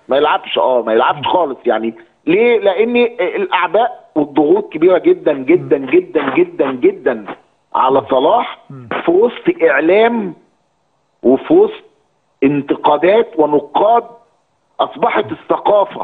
ما يلعبش اه ما يلعبش خالص يعني ليه لان الاعباء والضغوط كبيره جدا جدا جدا جدا جدا على صلاح في وسط اعلام وفي وسط انتقادات ونقاد اصبحت الثقافه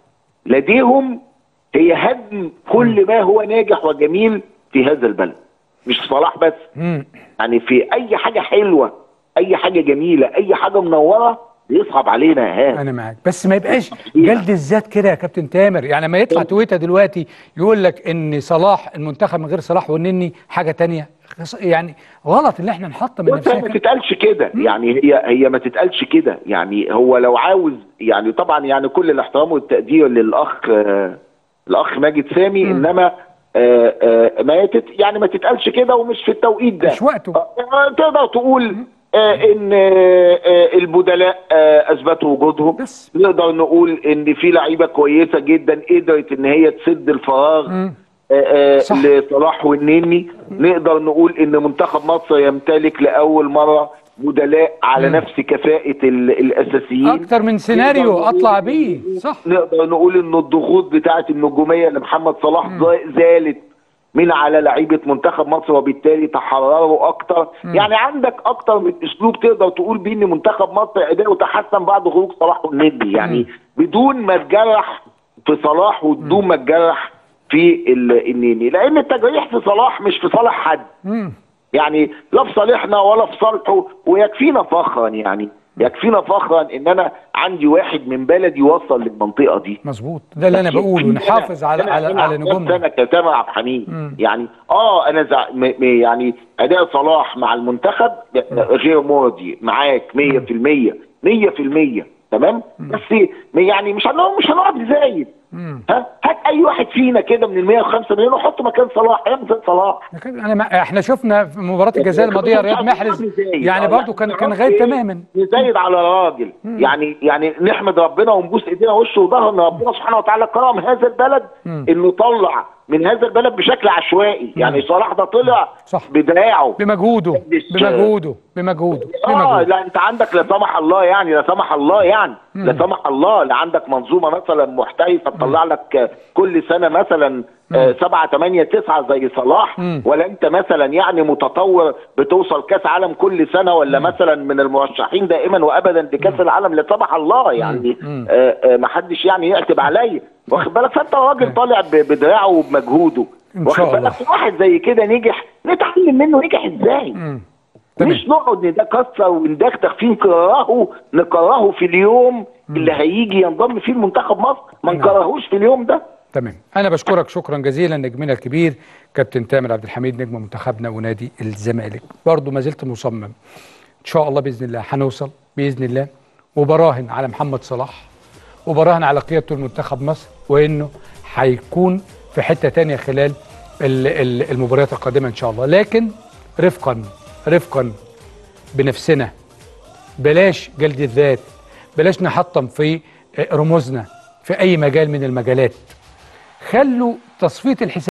لديهم هي هدم كل ما هو ناجح وجميل في هذا البلد مش صلاح بس مم. يعني في اي حاجه حلوه اي حاجه جميله اي حاجه منوره بيصعب علينا يا هاد انا معاك بس ما يبقاش جلد الذات كده يا كابتن تامر يعني ما يطلع تويته دلوقتي يقول لك ان صلاح المنتخب من غير صلاح والنني حاجه تانية خص- يعني غلط ان احنا نحطم من بص هي نفسنا ما كده. تتقالش كده يعني هي هي ما تتقالش كده يعني هو لو عاوز يعني طبعا يعني كل الاحترام والتقدير للاخ آه، الاخ ماجد سامي انما آه، آه، ما يتت يعني ما تتقالش كده ومش في التوقيت ده مش وقته. آه، تقدر تقول آه، ان آه، آه، البدلاء آه، اثبتوا وجودهم بس. نقدر نقول ان في لعيبه كويسه جدا قدرت ان هي تسد الفراغ مم. آه، آه، صح. لصلاح والنني نقدر نقول ان منتخب مصر يمتلك لاول مره بدلاء على نفس كفاءه ال- الاساسيين اكتر من سيناريو نقدر نقول اطلع إن- بيه صح نقدر نقول ان الضغوط بتاعه النجوميه لمحمد صلاح ز- زالت من على لعيبه منتخب مصر وبالتالي تحرروا اكتر يعني عندك اكتر من اسلوب تقدر تقول بيه ان منتخب مصر اداؤه تحسن بعد خروج صلاح والنني يعني بدون ما تجرح في صلاح وبدون ما تجرح في ال- النني لان التجريح في صلاح مش في صالح حد مم. يعني لا في صالحنا ولا في صالحه ويكفينا فخرا يعني يكفينا فخرا ان انا عندي واحد من بلدي وصل للمنطقه دي مظبوط ده اللي انا بقوله يكفينا نحافظ على أنا- على أنا على عشان نجومنا سنه كتامر عبد الحميد مم. يعني اه انا زع... م... م... يعني اداء صلاح مع المنتخب غير مرضي معاك 100% 100% تمام بس يعني مش هنقعد مش هنقعد نزايد مم. ها هات اي واحد فينا كده من ال 105 مليون وحطه مكان صلاح ينزل صلاح انا ما احنا شفنا في مباراه الجزائر الماضيه رياض محرز يعني برضو كان كان غايب تماما نزايد على راجل يعني يعني نحمد ربنا ونبوس ايدينا وش وظهر ان ربنا سبحانه وتعالى كرم هذا البلد انه طلع من هذا البلد بشكل عشوائي يعني صلاح ده طلع صح. بدراعه بمجهوده مش- بمجهوده بمجهوده اه بمجهوده لا انت عندك لا سمح الله يعني لا سمح الله يعني لا سمح الله لا عندك منظومه مثلا محترفه تطلع لك كل سنه مثلا آه، سبعة ثمانية تسعة زي صلاح مم. ولا انت مثلا يعني متطور بتوصل كاس عالم كل سنة ولا مثلا من المرشحين دائما وابدا لكاس العالم لا سمح الله يعني مم. آه، آه، ما حدش يعني يعتب عليا واخد بالك فانت راجل طالع ب- بدراعه وبمجهوده إن واخد شاء الله. بالك واحد زي كده نجح نتعلم منه نجح ازاي مم. تمام. مش نقعد ندكسر وندغدغ فيه نكرهه نكرهه في اليوم اللي هيجي ينضم فيه المنتخب مصر ما نعم. نكرهوش في اليوم ده تمام انا بشكرك شكرا جزيلا نجمنا الكبير كابتن تامر عبد الحميد نجم منتخبنا ونادي الزمالك برضو ما زلت مصمم ان شاء الله باذن الله هنوصل باذن الله وبراهن على محمد صلاح وبراهن على قيادته المنتخب مصر وانه هيكون في حته تانية خلال ال- ال- المباريات القادمه ان شاء الله لكن رفقا رفقا بنفسنا بلاش جلد الذات بلاش نحطم في رموزنا في اي مجال من المجالات خلوا تصفيه الحساب